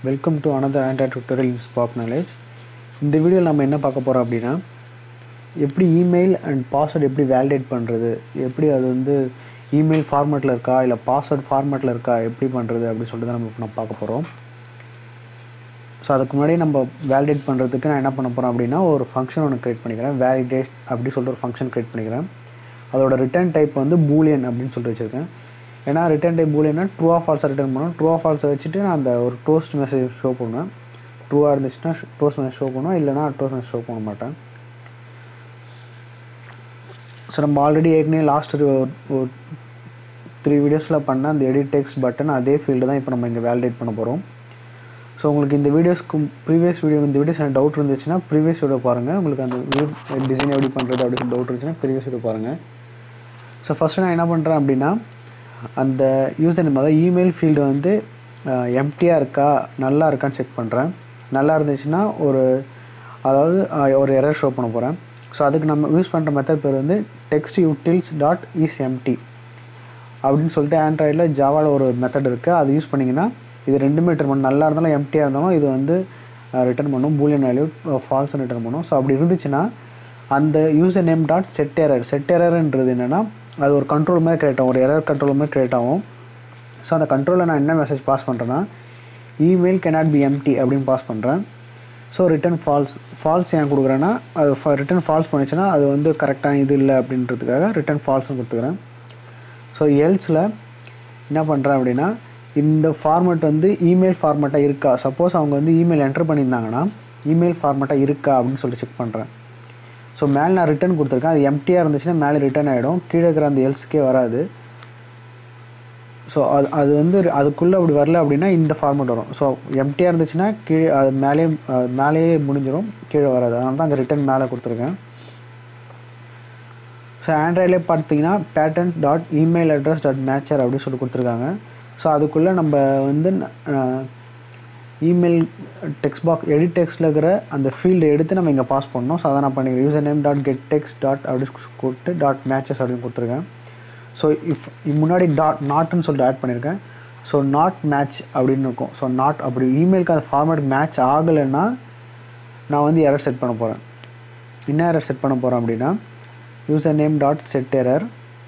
welcome to another android tutorial in spark knowledge இந்த வீடியோவில் நம்ம என்ன பார்க்க போகிறோம் அப்படின்னா எப்படி இமெயில் அண்ட் பாஸ்வேர்டு எப்படி வேலிடேட் பண்ணுறது எப்படி அது வந்து இமெயில் ஃபார்மேட்டில் இருக்கா இல்லை பாஸ்வேர்ட் ஃபார்மேட்டில் இருக்கா எப்படி பண்ணுறது அப்படின்னு சொல்லிட்டு தான் நம்ம இப்போ நம்ம பார்க்க போகிறோம் ஸோ அதுக்கு முன்னாடி நம்ம வேலிடேட் பண்ணுறதுக்கு நான் என்ன பண்ண போகிறேன் அப்படின்னா ஒரு ஃபங்க்ஷன் ஒன்று க்ரியேட் பண்ணிக்கிறேன் வேலிடேட் அப்படி சொல்லிட்டு ஒரு ஃபங்க்ஷன் க்ரியேட் பண்ணிக்கிறேன் அதோட ரிட்டர்ன் டைப் வந்து பூலியன் அப்படின்னு சொல்லிட்டு வச்சுருக்கேன் ஏன்னா ரிட்டர்ன் டைப் பூலியன்னா ட்ரூ ஆஃப் ஃபால்ஸை ரிட்டர்ன் பண்ணணும் ட்ரூ ஆஃப் ஃபால்ஸை வச்சுட்டு நான் அந்த ஒரு டோஸ்ட் மெசேஜ் ஷோ பண்ணுவேன் ட்ரூவாக இருந்துச்சுன்னா டோஸ்ட் மெசேஜ் ஷோ பண்ணுவேன் இல்லைனா டோஸ்ட் மெசேஜ் ஷோ பண்ண மாட்டேன் ஸோ நம்ம ஆல்ரெடி ஏற்கனவே லாஸ்ட் ஒரு த்ரீ வீடியோஸில் பண்ண அந்த எடிட் டெக்ஸ்ட் பட்டன் அதே ஃபீல்டு தான் இப்போ நம்ம இங்கே வேலிடேட் பண்ண போகிறோம் ஸோ உங்களுக்கு இந்த வீடியோஸ்க்கு ப்ரீவியஸ் வீடியோ இந்த வீடியோஸ் எனக்கு டவுட் இருந்துச்சுன்னா ப்ரீவியஸ் வீடியோ பாருங்கள் உங்களுக்கு அந்த டிசைன் எப்படி பண்ணுறது அப்படி டவுட் இருந்துச்சுன்னா ப்ரீவியஸ் வீடியோ பாருங்கள் ஸோ ஃபஸ்ட்டு நான் என்ன பண்ணுறேன் அப்படின்னா அந்த யூசர் நேம் அதாவது இமெயில் ஃபீல்டு வந்து எம்டியாக இருக்கா நல்லா இருக்கான்னு செக் பண்ணுறேன் நல்லா இருந்துச்சுன்னா ஒரு அதாவது ஒரு எரர் ஷோ பண்ண போகிறேன் ஸோ அதுக்கு நம்ம யூஸ் பண்ணுற மெத்தட் பேர் வந்து text utils dot is empty அப்படின்னு சொல்லிட்டு ஆண்ட்ராய்டில் ஜாவாவில் ஒரு மெத்தட் இருக்குது அது யூஸ் பண்ணிங்கன்னா இது ரெண்டுமே ரிட்டர்ன் பண்ணும் நல்லா இருந்தாலும் எம்டியாக இருந்தாலும் இது வந்து ரிட்டர்ன் பண்ணும் பூலியன் வேல்யூ ஃபால்ஸ் ரிட்டர்ன் பண்ணும் ஸோ அப்படி இருந்துச்சுன்னா அந்த user name dot set error set எரர்ன்றது என்னென்னா அது ஒரு கண்ட்ரோல் மாதிரி க்ரியேட் ஆகும் ஒரு எரர் கண்ட்ரோல் மாதிரி க்ரியேட் ஆகும் ஸோ அந்த கண்ட்ரோலில் நான் என்ன மெசேஜ் பாஸ் பண்ணுறேன்னா இமெயில் கெனாட் பி எம்டி அப்படின்னு பாஸ் பண்ணுறேன் ஸோ ரிட்டன் ஃபால்ஸ் ஃபால்ஸ் ஏன் கொடுக்குறேன்னா அது ரிட்டன் ஃபால்ஸ் பண்ணிச்சுன்னா அது வந்து கரெக்டான இது இல்லை அப்படின்றதுக்காக ரிட்டன் ஃபால்ஸ்னு கொடுத்துக்கிறேன் ஸோ எல்ஸில் என்ன பண்ணுறேன் அப்படின்னா இந்த ஃபார்மேட் வந்து இமெயில் ஃபார்மேட்டாக இருக்கா சப்போஸ் அவங்க வந்து இமெயில் என்டர் பண்ணியிருந்தாங்கன்னா இமெயில் ஃபார்மேட்டாக இருக்கா அப்படின்னு சொல்லிட்டு செக் பண்ணுறேன் ஸோ மேலே நான் ரிட்டன் கொடுத்துருக்கேன் அது எம்டியாக இருந்துச்சுன்னா மேலே ரிட்டன் ஆகிடும் கீழே இருக்கிற அந்த எல்ஸுக்கே வராது ஸோ அது அது வந்து அதுக்குள்ளே அப்படி வரல அப்படின்னா இந்த ஃபார்மேட் வரும் ஸோ எம்டியாக இருந்துச்சுன்னா கீழே அது மேலே மேலேயே முடிஞ்சிடும் கீழே வராது அதனால தான் அங்கே ரிட்டன் மேலே கொடுத்துருக்கேன் ஸோ ஆண்ட்ராய்டில் பார்த்தீங்கன்னா pattern dot email address dot matcher அப்படின்னு சொல்லி கொடுத்துருக்காங்க ஸோ அதுக்குள்ளே நம்ம வந்து இமெயில் டெக்ஸ்ட் பாக்ஸ் எடிட் டெக்ஸ்ட்டில் இருக்கிற அந்த ஃபீல்டை எடுத்து நம்ம இங்கே பாஸ் பண்ணோம் ஸோ அதை நான் பண்ணிக்கிறேன் user name dot get text dot அப்படி கொடுத்து டாட் மேட்சஸ் அப்படின்னு கொடுத்துருக்கேன் ஸோ இஃப் முன்னாடி டாட் நாட்னு சொல்லிட்டு ஆட் பண்ணியிருக்கேன் ஸோ நாட் மேட்ச் அப்படின்னு இருக்கும் ஸோ நாட் அப்படி இமெயிலுக்கு அந்த ஃபார்மேட் மேட்ச் ஆகலைன்னா நான் வந்து எரர் செட் பண்ண போகிறேன் என்ன எரர் செட் பண்ண போகிறேன் அப்படின்னா user name dot set error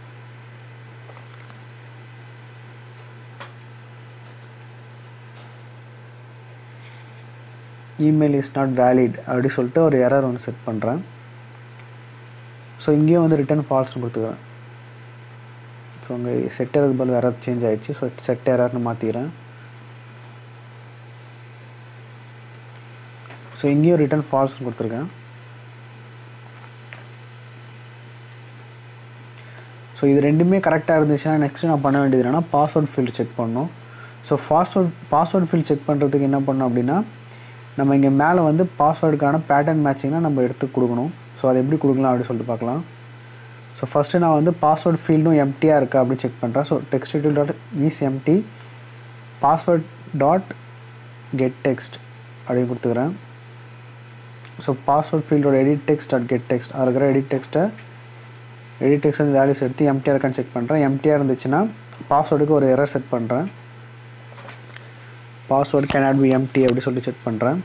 email is not valid அப்படி சொல்லிட்டு ஒரு எரர் ஒன்று செட் பண்ணுறேன் ஸோ இங்கேயும் வந்து ரிட்டன் ஃபால்ஸ்னு கொடுத்துக்கிறேன் ஸோ அங்கே செட் எரர் பதில் வேறு சேஞ்ச் ஆகிடுச்சு ஸோ செட் எரர்னு மாற்றிக்கிறேன் ஸோ இங்கேயும் ரிட்டன் ஃபால்ஸ்னு கொடுத்துருக்கேன் ஸோ இது ரெண்டுமே கரெக்டாக இருந்துச்சுன்னா நெக்ஸ்ட்டு நான் பண்ண வேண்டியது என்னென்னா பாஸ்வேர்ட் ஃபீல்டு செக் பண்ணணும் so password password field check பண்ணுறதுக்கு என்ன பண்ணோம் அப்படின்னா நம்ம இங்கே மேலே வந்து பாஸ்வேர்டுக்கான பேட்டர்ன் மேட்சிங்னா நம்ம எடுத்து கொடுக்கணும் ஸோ அதை எப்படி கொடுக்கலாம் அப்படின்னு சொல்லிட்டு பார்க்கலாம் ஸோ ஃபஸ்ட்டு நான் வந்து பாஸ்வேர்ட் ஃபீல்டும் எம்டியாக இருக்கா அப்படின்னு செக் பண்ணுறேன் so text detail dot is empty password dot get text அப்படின்னு கொடுத்துக்கிறேன் ஸோ பாஸ்வேர்ட் ஃபீல்டோட edit text dot get text அதில் இருக்கிற எடிட் டெக்ஸ்ட்டை எடிட் டெக்ஸ்ட் வந்து வேல்யூஸ் எடுத்து எம்டியாக இருக்கான்னு செக் பண்ணுறேன் எம்டியாக இருந்துச்சுன்னா பாஸ்வேர்டுக்கு ஒரு எரர் செட் பண்ணுறேன் பாஸ்வேர்டு கேனாட் பி எம்டி அப்படி சொல்லி செக் பண்ணுறேன்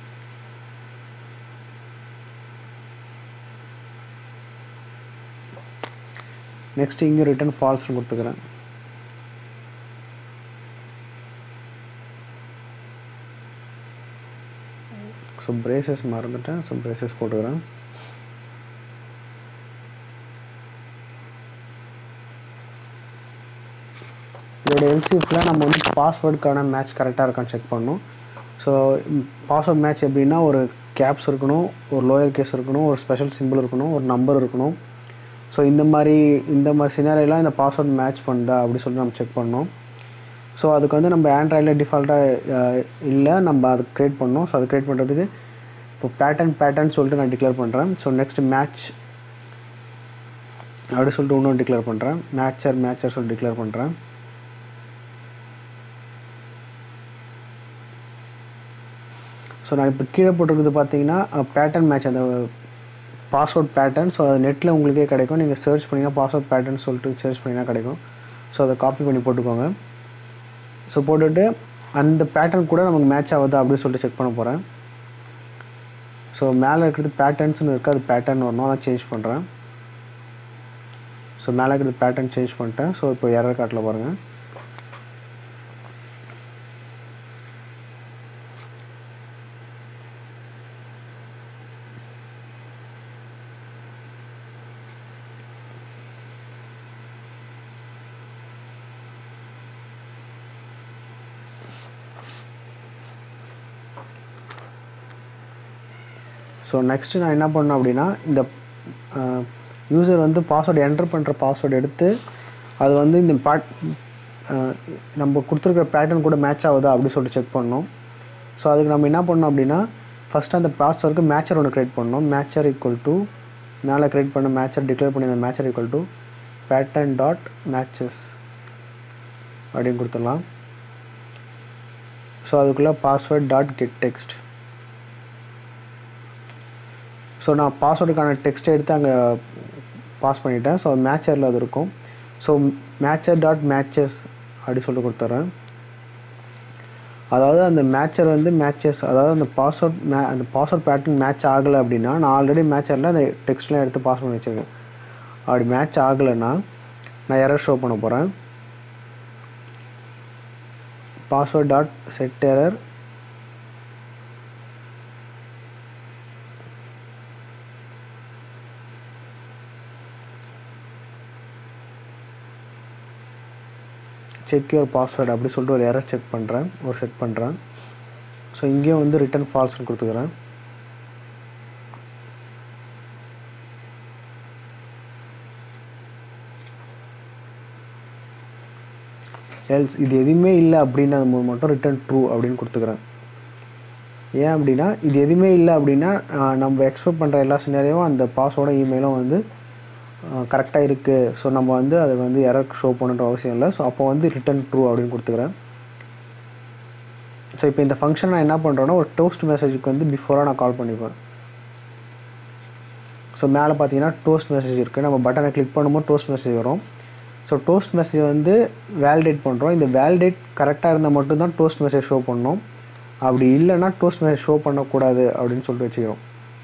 நெக்ஸ்ட் இங்கே ரிட்டன் ஃபால்ஸ்னு கொடுத்துக்கிறேன் ஸோ பிரேசஸ் மறந்துட்டேன் ஸோ பிரேசஸ் போட்டுக்கிறேன் இதோட எல்சிஎஃப்பில் நம்ம வந்து பாஸ்வேர்டுக்கான மேட்ச் கரெக்டாக இருக்கான்னு செக் பண்ணணும் ஸோ பாஸ்வேர்ட் மேட்ச் எப்படின்னா ஒரு கேப்ஸ் இருக்கணும் ஒரு லோயர் கேஸ் இருக்கணும் ஒரு ஸ்பெஷல் சிம்பிள் இருக்கணும் ஒரு நம்பர் இருக்கணும் ஸோ இந்த மாதிரி இந்த மாதிரி சினாரியெல்லாம் இந்த பாஸ்வேர்ட் மேட்ச் பண்ணுதா அப்படி சொல்லி நம்ம செக் பண்ணோம் ஸோ அதுக்கு வந்து நம்ம ஆண்ட்ராய்டில் டிஃபால்ட்டாக இல்லை நம்ம அது க்ரியேட் பண்ணோம் ஸோ அது க்ரியேட் பண்ணுறதுக்கு இப்போ பேட்டர்ன் பேட்டர்ன் சொல்லிட்டு நான் டிக்ளேர் பண்ணுறேன் ஸோ நெக்ஸ்ட் மேட்ச் அப்படி சொல்லிட்டு இன்னொன்று டிக்ளேர் பண்ணுறேன் மேட்சர் மேட்சர் சொல்லி டிக்ளேர் பண்ணுறேன் ஸோ நான் இப்போ கீழே போட்டிருக்கிறது பார்த்தீங்கன்னா பேட்டர்ன் மேட்ச் அந்த பாஸ்வேர்ட் பேட்டர்ன் ஸோ அது நெட்டில் உங்களுக்கே கிடைக்கும் நீங்கள் சர்ச் பண்ணிங்கன்னா பாஸ்வேர்ட் பேட்டர்ன் சொல்லிட்டு சர்ச் பண்ணிங்கன்னா கிடைக்கும் ஸோ அதை காப்பி பண்ணி போட்டுக்கோங்க ஸோ போட்டுட்டு அந்த பேட்டர்ன் கூட நமக்கு மேட்ச் ஆகுதா அப்படின்னு சொல்லிட்டு செக் பண்ண போகிறேன் ஸோ மேலே இருக்கிறது பேட்டர்ன்ஸ்னு இருக்குது அது பேட்டர்ன் வரணும் அதான் சேஞ்ச் பண்ணுறேன் ஸோ மேலே இருக்கிறது பேட்டர்ன் சேஞ்ச் பண்ணிட்டேன் ஸோ இப்போ எரர் காட்டில் பாருங்கள் ஸோ நெக்ஸ்ட்டு நான் என்ன பண்ணேன் அப்படின்னா இந்த யூசர் வந்து பாஸ்வேர்டு என்டர் பண்ணுற பாஸ்வேர்டு எடுத்து அது வந்து இந்த பேட் நம்ம கொடுத்துருக்குற பேட்டர்ன் கூட மேட்ச் ஆகுதா அப்படி சொல்லிட்டு செக் பண்ணோம் ஸோ அதுக்கு நம்ம என்ன பண்ணோம் அப்படின்னா ஃபஸ்ட்டு அந்த பாஸ்வேர்டுக்கு மேட்சர் ஒன்று க்ரியேட் பண்ணோம் மேட்சர் ஈக்குவல் டு மேலே க்ரியேட் பண்ண மேட்சர் டிக்ளேர் பண்ணி அந்த matcher equal to pattern dot matches அப்படின்னு கொடுத்துடலாம் ஸோ அதுக்குள்ளே password dot get text so நான் பாஸ்வேர்டுக்கான டெக்ஸ்ட்டை எடுத்து அங்கே பாஸ் பண்ணிட்டேன் ஸோ மேட்சரில் அது இருக்கும் ஸோ மேட்சர் டாட் மேட்சஸ் அப்படி சொல்லிட்டு கொடுத்துட்றேன் அதாவது அந்த மேட்சர் வந்து மேட்சஸ் அதாவது அந்த பாஸ்வேர்ட் மே அந்த பாஸ்வேர்ட் பேட்டர்ன் மேட்ச் ஆகலை அப்படின்னா நான் ஆல்ரெடி மேட்சரில் அந்த டெக்ஸ்ட்லாம் எடுத்து பாஸ் பண்ணி வச்சுருக்கேன் அப்படி மேட்ச் ஆகலைன்னா நான் எரர் ஷோ பண்ண போகிறேன் password dot set error check your password அப்படி சொல்லிட்டு ஒரு எரர் செக் பண்ணுறேன் ஒரு செட் பண்ணுறேன் ஸோ இங்கேயும் வந்து ரிட்டன் ஃபால்ஸ்னு கொடுத்துக்கிறேன் எல்ஸ் இது எதுவுமே இல்லை அப்படின்னா மட்டும் ரிட்டன் ட்ரூ அப்படின்னு கொடுத்துக்கிறேன் ஏன் அப்படின்னா இது எதுவுமே இல்லை அப்படின்னா நம்ம எக்ஸ்பெக்ட் பண்ணுற எல்லா சினாரியும் அந்த பாஸ்வேர்டும் இமெயிலும் வந்து கரெக்டாக இருக்குது ஸோ நம்ம வந்து அதை வந்து எரர் ஷோ பண்ணுற அவசியம் இல்லை ஸோ அப்போ வந்து ரிட்டன் ட்ரூ அப்படின்னு கொடுத்துக்கிறேன் ஸோ இப்போ இந்த ஃபங்க்ஷன் நான் என்ன பண்ணுறேன்னா ஒரு டோஸ்ட் மெசேஜுக்கு வந்து பிஃபோராக நான் கால் பண்ணிப்பேன் ஸோ மேலே பார்த்தீங்கன்னா டோஸ்ட் மெசேஜ் இருக்குது நம்ம பட்டனை கிளிக் பண்ணும்போது டோஸ்ட் மெசேஜ் வரும் ஸோ டோஸ்ட் மெசேஜ் வந்து வேலிடேட் பண்ணுறோம் இந்த வேலிடேட் கரெக்டாக இருந்தால் மட்டும்தான் டோஸ்ட் மெசேஜ் ஷோ பண்ணணும் அப்படி இல்லைன்னா டோஸ்ட் மெசேஜ் ஷோ பண்ணக்கூடாது அப்படின்னு சொல்லிட்டு வச்சுக்கிறோம்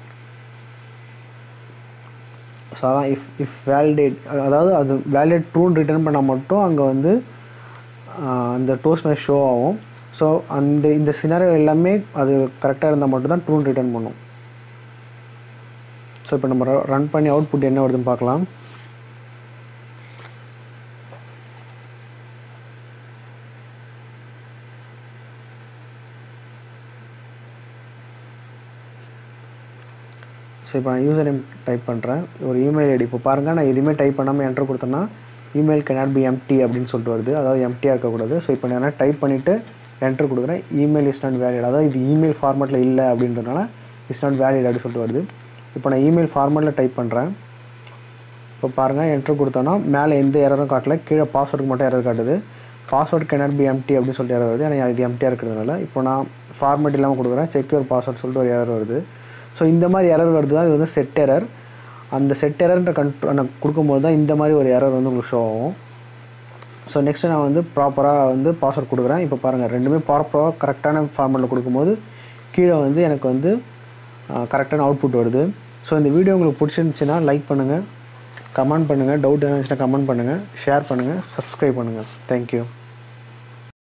ஸோ அதான் இஃப் இஃப் வேலிடேட் அதாவது அது வேலிடேட் ட்ரூன்னு ரிட்டர்ன் பண்ணால் மட்டும் அங்கே வந்து அந்த டோஸ்ட் மெசேஜ் ஷோ ஆகும் ஸோ அந்த இந்த சினாரியோ எல்லாமே அது கரெக்டாக இருந்தால் மட்டும்தான் ட்ரூன் ரிட்டர்ன் பண்ணும் ஸோ இப்போ நம்ம ரன் பண்ணி அவுட்புட் என்ன வருதுன்னு பார்க்கலாம் ஸோ இப்போ நான் யூசர் நேம் டைப் பண்ணுறேன் ஒரு இமெயில் ஐடி இப்போ பாருங்கள் நான் எதுவுமே டைப் பண்ணாமல் என்ட்ரு கொடுத்தேன்னா இமெயில் cannot பி எம்டி அப்படின்னு சொல்லிட்டு வருது அதாவது எம்டியாக இருக்கக்கூடாது ஸோ இப்போ நான் டைப் பண்ணிவிட்டு என்ட்ரு கொடுக்குறேன் இமெயில் இஸ் நாட் வேலிட் அதாவது இது இமெயில் ஃபார்மேட்டில் இல்லை அப்படின்றதுனால இஸ் நாட் வேலிட் அப்படின்னு சொல்லிட்டு வருது இப்போ நான் இமெயில் ஃபார்மேட்டில் டைப் பண்ணுறேன் இப்போ பாருங்கள் என்ட்ரு கொடுத்தோன்னா மேலே எந்த எரரும் காட்டல கீழே பாஸ்வேர்டுக்கு மட்டும் எரர் காட்டுது பாஸ்வேர்ட் cannot பி எம்டி அப்படின்னு சொல்லிட்டு எரர் வருது எனக்கு இது எம்டியாக இருக்கிறதுனால இப்போ நான் ஃபார்மேட் இல்லாமல் கொடுக்குறேன் செக்யூர் பாஸ்வேர்ட் சொல்லிட்டு ஒரு எரர் வருது ஸோ இந்த மாதிரி எரர் வருது தான் இது வந்து செட் எரர் அந்த செட் எரர்ன்ற கண்ட்ரோ நான் கொடுக்கும்போது தான் இந்த மாதிரி ஒரு எரர் வந்து உங்களுக்கு ஷோ ஆகும் ஸோ நெக்ஸ்ட்டு நான் வந்து ப்ராப்பராக வந்து பாஸ்வேர்ட் கொடுக்குறேன் இப்போ பாருங்கள் ரெண்டுமே ப்ராப்பராக கரெக்டான ஃபார்மேட்டில் கொடுக்கும்போது கீழே வந்து எனக்கு வந்து கரெக்டான அவுட்புட் வருது ஸோ இந்த வீடியோ உங்களுக்கு பிடிச்சிருந்துச்சுன்னா லைக் பண்ணுங்கள் கமெண்ட் பண்ணுங்கள் டவுட் இருந்துச்சுன்னா கமெண்ட் பண்ணுங்கள் ஷேர் பண்ணுங்கள் சப்ஸ்கிரைப் பண்ணுங்கள் தேங்க்யூ